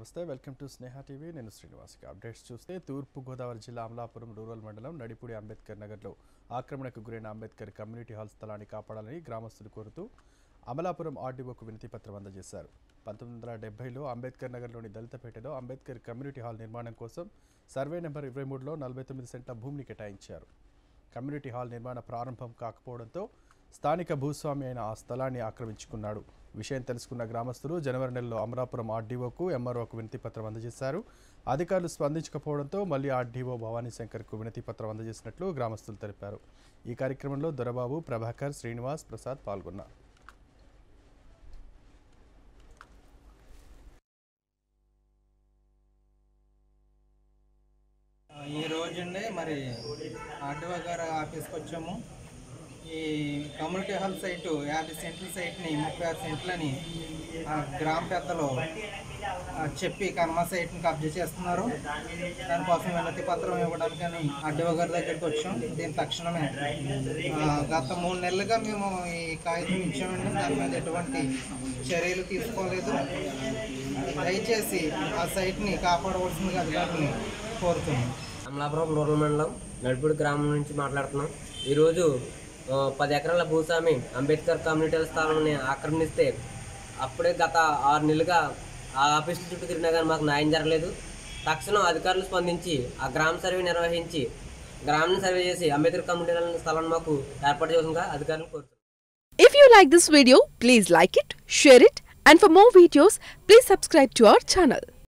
నమస్తే welcome to Sneha TV నేను శ్రీనివాస్కి updates చూస్తే తూర్పు గోదావరి జిల్లా అమలాపురం రూరల్ మండలం నడిపూడి అంబేద్కర్ నగర్లో ఆక్రమణకు గురైన అంబేద్కర్ కమ్యూనిటీ హాల్ స్థలాన్ని కాపాడాలని గ్రామస్తులు కోరుతూ అమలాపురం ఆర్డీఓకు వినతి పత్రం అందజేశారు పంతొమ్మిది వందల డెబ్బైలో అంబేద్కర్ నగర్లోని దళితపేటలో అంబేద్కర్ కమ్యూనిటీ హాల్ నిర్మాణం కోసం సర్వే నెంబర్ ఇరవై మూడులో నలభై తొమ్మిది సెంట్ల భూమిని కేటాయించారు కమ్యూనిటీ హాల్ నిర్మాణ ప్రారంభం కాకపోవడంతో స్థానిక భూస్వామి అయిన ఆ స్థలాన్ని ఆక్రమించుకున్నాడు విషయం తెలుసుకున్న గ్రామస్తులు జనవరి నెలలో అమరాపురం ఆర్డీఓకు ఎంఆర్ఓకు వినతి పత్రం అందజేశారు అధికారులు స్పందించకపోవడంతో మళ్ళీ ఆర్డీఓ భవానీ శంకర్కు వినతి పత్రం అందజేసినట్లు గ్రామస్తులు తెలిపారు ఈ కార్యక్రమంలో దొరబాబు ప్రభాకర్ శ్రీనివాస్ ప్రసాద్ పాల్గొన్నారు ఈ రోజుండే మరి ఆర్డీఓ గారు ఆఫీస్కి వచ్చాము ఈ కమ్యూనిటీ హాల్ సైటు యాభై సెంట్ల సైట్ని ముప్పై ఆరు సెంట్లని ఆ, గ్రామ పెద్దలు ఆ, చెప్పి కర్మ సైట్ని కబ్జా చేస్తున్నారు దానికోసం వినతి పత్రం ఇవ్వడానికని ఆర్డీఓ గారి దగ్గరికి వచ్చాం దీని తక్షణమే ఆ, గత మూడు నెలలుగా మేము ఈ కాగితం ఇచ్చామండి దాని మీద ఎటువంటి చర్యలు తీసుకోలేదు దయచేసి ఆ సైట్ని కాపాడవలసిందిగా అధికారులని కోరుతున్నాం అమలాపురం రూరల్ మండలం నడుపుడు గ్రామం నుంచి మాట్లాడుతున్నాం ఈరోజు ఆ, పది ఎకరాల భూస్వామి అంబేద్కర్ కమ్యూనిటీ స్థలాన్ని ఆక్రమిస్తే అప్పుడే గత ఆరు నెలలుగా ఆ ఆఫీసుల చుట్టూ తిరిగినా కానీ మాకు న్యాయం జరగలేదు తక్షణం అధికారులు స్పందించి ఆ గ్రామ సర్వే నిర్వహించి గ్రామాన్ని సర్వే చేసి అంబేద్కర్ కమ్యూనిటీ స్థలాన్ని మాకు ఏర్పాటు చేసిందిగా అధికారులు కోరుతున్నాం If you like this video, please like it, share it, and for more videos, please subscribe to our channel.